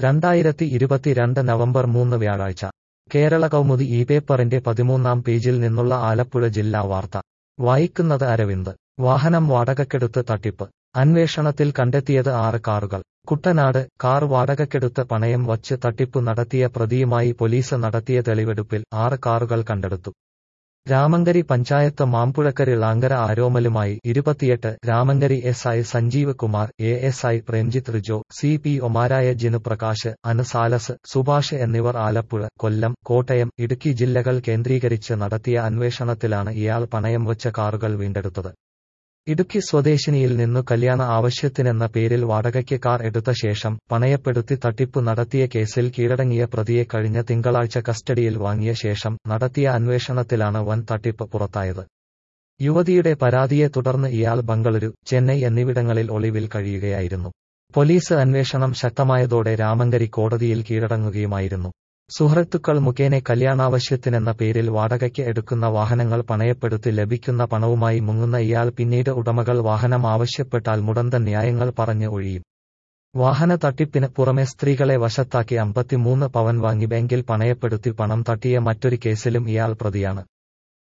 രണ്ടായിരത്തി ഇരുപത്തിരണ്ട് നവംബർ മൂന്ന് വ്യാഴാഴ്ച കേരള കൗമുദി ഈ പേപ്പറിന്റെ പതിമൂന്നാം പേജിൽ നിന്നുള്ള ആലപ്പുഴ ജില്ലാ വാർത്ത വായിക്കുന്നത് അരവിന്ദ് വാഹനം വാടകക്കെടുത്ത് തട്ടിപ്പ് അന്വേഷണത്തിൽ കണ്ടെത്തിയത് ആറ് കാറുകൾ കുട്ടനാട് കാർ വാടകക്കെടുത്ത് പണയം വച്ച് തട്ടിപ്പു നടത്തിയ പ്രതിയുമായി പോലീസ് നടത്തിയ തെളിവെടുപ്പിൽ ആറ് കാറുകൾ കണ്ടെടുത്തു രാമങ്കരി പഞ്ചായത്ത് മാമ്പുഴക്കരി ളാങ്കര ആരോമലുമായി ഇരുപത്തിയെട്ട് Ramankari S I Sanjeev Kumar A S I Premjith Rijo C P ഒമാരായ ജിനു പ്രകാശ് അനുസാലസ് സുഭാഷ് എന്നിവർ ആലപ്പുഴ കൊല്ലം കോട്ടയം ഇടുക്കി ജില്ലകൾ കേന്ദ്രീകരിച്ച് നടത്തിയ അന്വേഷണത്തിലാണ് ഇയാൾ പണയം വച്ച കാറുകൾ വീണ്ടെടുത്തത് ഇടുക്കി സ്വദേശിനിയിൽ നിന്നു കല്യാണ ആവശ്യത്തിനെന്ന പേരിൽ വാടകയ്ക്ക് കാർ എടുത്ത ശേഷം പണയപ്പെടുത്തി തട്ടിപ്പു നടത്തിയ കേസിൽ കീഴടങ്ങിയ പ്രതിയെ കഴിഞ്ഞ തിങ്കളാഴ്ച കസ്റ്റഡിയിൽ വാങ്ങിയ ശേഷം നടത്തിയ അന്വേഷണത്തിലാണ് വൻ തട്ടിപ്പ് പുറത്തായത് യുവതിയുടെ പരാതിയെ തുടർന്ന് ഇയാൾ ബംഗളൂരു ചെന്നൈ എന്നിവിടങ്ങളിൽ ഒളിവിൽ കഴിയുകയായിരുന്നു പോലീസ് അന്വേഷണം ശക്തമായതോടെ രാമങ്കരി കോടതിയിൽ കീഴടങ്ങുകയുമായിരുന്നു സുഹൃത്തുക്കൾ മുഖേന കല്യാണാവശ്യത്തിനെന്ന പേരിൽ വാടകയ്ക്ക് എടുക്കുന്ന വാഹനങ്ങൾ പണയപ്പെടുത്തി ലഭിക്കുന്ന പണവുമായി മുങ്ങുന്ന ഇയാൾ പിന്നീട് ഉടമകൾ വാഹനം ആവശ്യപ്പെട്ടാൽ മുടന്ത ന്യായങ്ങൾ പറഞ്ഞ് ഒഴിയും വാഹന തട്ടിപ്പിന് പുറമെ സ്ത്രീകളെ വശത്താക്കി അമ്പത്തിമൂന്ന് പവൻ വാങ്ങി ബാങ്കിൽ പണയപ്പെടുത്തി പണം തട്ടിയ മറ്റൊരു കേസിലും ഇയാൾ പ്രതിയാണ്